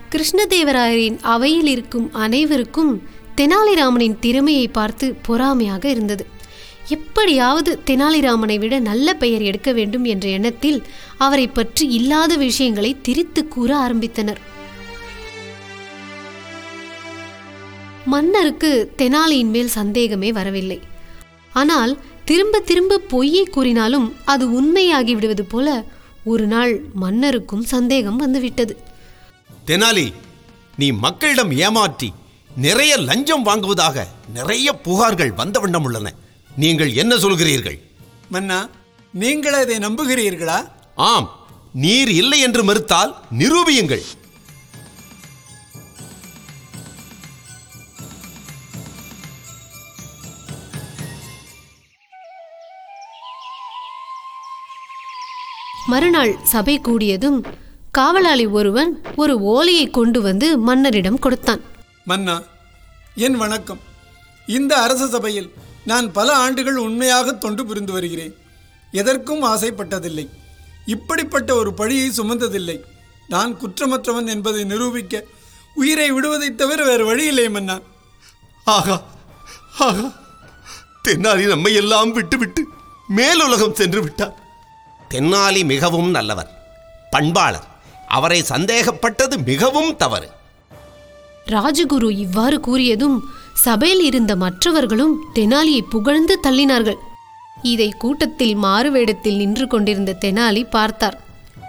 கிருஷ்ணதேவராயரின் அவையில் இருக்கும் அனைவருக்கும் தெனாலிராமனின் திறமையை பார்த்து பொறாமையாக இருந்தது எப்படியாவது தெனாலிராமனை விட நல்ல பெயர் எடுக்க வேண்டும் என்ற எண்ணத்தில் அவரை பற்றி இல்லாத விஷயங்களை திரித்து கூற ஆரம்பித்தனர் மன்னருக்கு தெனாலியின் மேல் சந்தேகமே வரவில்லை ஆனால் திரும்ப திரும்ப பொய்யை கூறினாலும் அது உண்மையாகி விடுவது போல ஒரு நாள் மன்னருக்கும் சந்தேகம் வந்துவிட்டது தெனாலி நீ மக்களிடம் ஏமாற்றி நிறைய லஞ்சம் வாங்குவதாக நிறைய புகார்கள் வந்த வண்ணம் உள்ளன நீங்கள் என்ன சொல்கிறீர்கள் மன்னா நீங்கள் அதை நம்புகிறீர்களா ஆம் நீர் இல்லை என்று மறுத்தால் நிரூபியுங்கள் மறுநாள் சபை கூடியதும் காவலாளி ஒருவன் ஒரு ஓலையை கொண்டு வந்து மன்னரிடம் கொடுத்தான் மன்னா என் வணக்கம் இந்த அரச சபையில் நான் பல ஆண்டுகள் உண்மையாக தொண்டு புரிந்து வருகிறேன் எதற்கும் ஆசைப்பட்டதில்லை இப்படிப்பட்ட ஒரு பழியை சுமந்ததில்லை நான் குற்றமற்றவன் என்பதை நிரூபிக்க உயிரை விடுவதைத் தவிர வேறு வழியில்லை மன்னா ஆகா ஆகா தென்னாலி நம்மை எல்லாம் விட்டுவிட்டு மேலுலகம் சென்று விட்டார் தென்னாலி மிகவும் நல்லவர் பண்பாளர் அவரை சந்தேகப்பட்டது மிகவும் தவறு ராஜகுரு இவ்வாறு கூறியதும் சபையில் இருந்த மற்றவர்களும் தெனாலியை புகழ்ந்து தள்ளினார்கள் இதை கூட்டத்தில் மாறுவேடத்தில் நின்று கொண்டிருந்த தெனாலி பார்த்தார்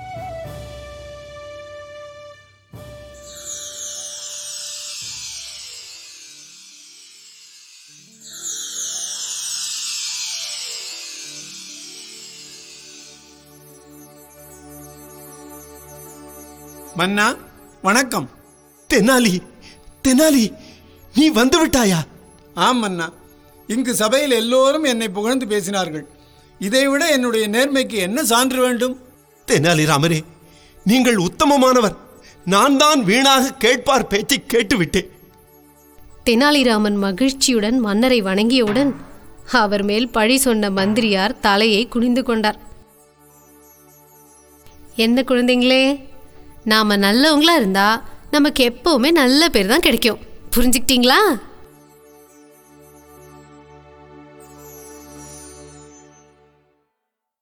மன்னா வணக்கம் தெனாலி தெனாலி நீ வந்து விட்டாயா ஆம் மன்னா இங்கு சபையில் எல்லோரும் என்னை புகழ்ந்து பேசினார்கள் இதைவிட என்னுடைய நேர்மைக்கு என்ன சான்று வேண்டும் தெனாலி ராமரே நீங்கள் உத்தமமானவர் நான் தான் வீணாக கேட்பார் பேச்சை கேட்டுவிட்டேன் தெனாலிராமன் மகிழ்ச்சியுடன் மன்னரை வணங்கியவுடன் அவர் மேல் பழி சொன்ன மந்திரியார் தலையை குனிந்து கொண்டார் என்ன குழந்தைங்களே நாம நல்லவங்களா இருந்தா நமக்கு எப்பவுமே நல்ல பேர் தான் கிடைக்கும் புரிஞ்சுக்கிட்டீங்களா